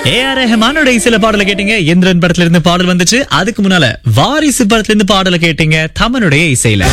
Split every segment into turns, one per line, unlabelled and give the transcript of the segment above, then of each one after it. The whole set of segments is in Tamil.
ஏ ஆர் ரஹ்மானோட இசையில பாடல கேட்டீங்க இந்திரன் படத்துல இருந்து பாடல் வந்துச்சு அதுக்கு முன்னால வாரிசு படத்துல இருந்து பாடல கேட்டீங்க தமனுடைய இசையில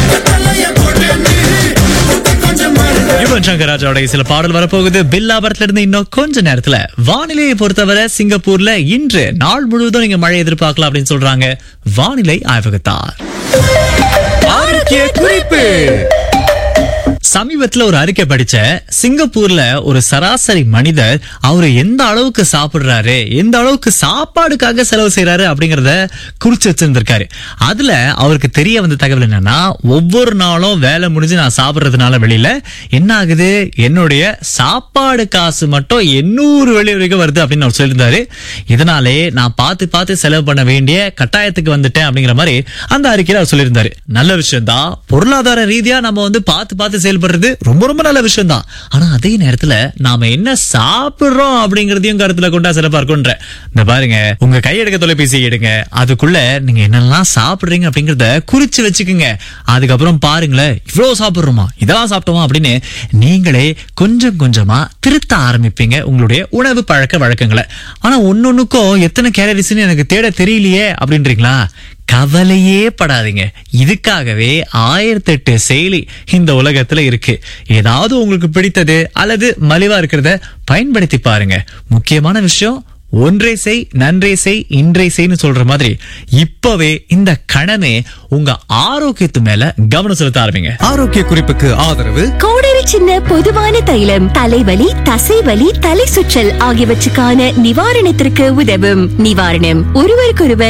யுவன் சங்கர் ராஜாவோட இசையில பாடல் வரப்போகுது பில்லா படத்துல இருந்து இன்னும் கொஞ்ச நேரத்துல வானிலையை பொறுத்தவரை சிங்கப்பூர்ல இன்று நாள் முழுவதும் நீங்க மழை எதிர்பார்க்கலாம் அப்படின்னு சொல்றாங்க வானிலை ஆய்வகத்தார் ஆரோக்கிய குறிப்பு சமீபத்துல ஒரு அறிக்கை படிச்ச சிங்கப்பூர்ல ஒரு சராசரி மனிதர் அவரு எந்த அளவுக்கு சாப்பிடுறாரு எந்த அளவுக்கு சாப்பாடுக்காக செலவு செய்யறாரு அப்படிங்கறத குறிச்சு வச்சிருந்திருக்காரு அதுல அவருக்கு தெரிய வந்த தகவல் என்னன்னா ஒவ்வொரு நாளும் வேலை முடிஞ்சு நான் சாப்பிடுறதுனால வெளியில என்ன ஆகுது என்னுடைய சாப்பாடு காசு மட்டும் எண்ணூறு வெளி வரைக்கும் வருது அப்படின்னு அவர் சொல்லியிருந்தாரு இதனாலே நான் பார்த்து பார்த்து செலவு பண்ண வேண்டிய கட்டாயத்துக்கு வந்துட்டேன் அப்படிங்கிற மாதிரி அந்த அறிக்கையில அவர் சொல்லியிருந்தாரு நல்ல விஷயம் தான் பொருளாதார ரீதியா நம்ம வந்து பார்த்து பார்த்து செயல்படுறது ரொம்ப ரொம்ப நல்ல விஷயம் தான் ஆனா அதே நேரத்துல நாம என்ன சாப்பிடுறோம் அப்படிங்கறதையும் கருத்துல கொண்டா சிறப்பா இருக்கும்ன்ற இந்த பாருங்க உங்க கையெடுக்க தொலைபேசி எடுங்க அதுக்குள்ள நீங்க என்னெல்லாம் சாப்பிடுறீங்க அப்படிங்கறத குறிச்சு வச்சுக்கோங்க அதுக்கப்புறம் பாருங்களேன் இவ்வளவு சாப்பிடுறோமா இதெல்லாம் சாப்பிட்டோமா அப்படின்னு நீங்களே கொஞ்சம் கொஞ்சமா திருத்த ஆரம்பிப்பீங்க உங்களுடைய உணவு பழக்க வழக்கங்களை ஆனா ஒன்னொன்னுக்கும் எத்தனை கேலரிஸ்னு எனக்கு தேட தெரியலையே அப்படின்றீங்களா கவலையே படாதீங்க இதுக்காகவே ஆயிரத்தி எட்டு செயலி இந்த உலகத்துல இருக்கு ஏதாவது உங்களுக்கு பிடித்தது அல்லது மலிவா இருக்கிறத பயன்படுத்தி பாருங்க முக்கியமான விஷயம் ஒன்றை செய் நன்றை செய் இன்றை செய்ன்னு சொல்ற மாதிரி இப்பவே இந்த கணமே உங்க ஆரோக்கியத்து மேல கவனம் செலுத்த ஆரம்பிங்க
ஆரோக்கிய குறிப்புக்கு ஆதரவு
கோடரி சின்ன பொதுவான தைலம் தலைவலி தசைவலி தலை சுற்றல் ஆகியவற்றுக்கான நிவாரணத்திற்கு உதவும் நிவாரணம் ஒருவருக்கொருவர்